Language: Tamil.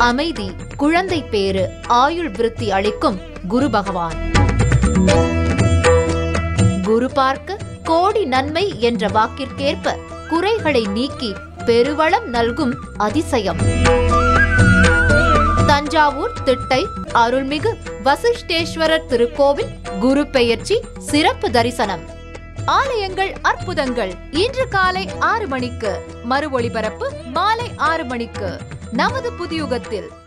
அமைதி குழந்தை பேறு ஆயுள் விருத்தி அளிக்கும் குரு பகவான் குரு பார்க்க கோடி நன்மை என்ற வாக்கிற்கேற்ப குறைகளை நீக்கி பெருவளம் நல்கும் அதிசயம் தஞ்சாவூர் திட்டை அருள்மிகு வசிஷ்டேஸ்வரர் திருக்கோவில் குரு பெயர்ச்சி சிறப்பு தரிசனம் ஆலயங்கள் அற்புதங்கள் இன்று காலை ஆறு மணிக்கு மறு ஒளிபரப்பு மாலை ஆறு மணிக்கு நமது புதியுகத்தில்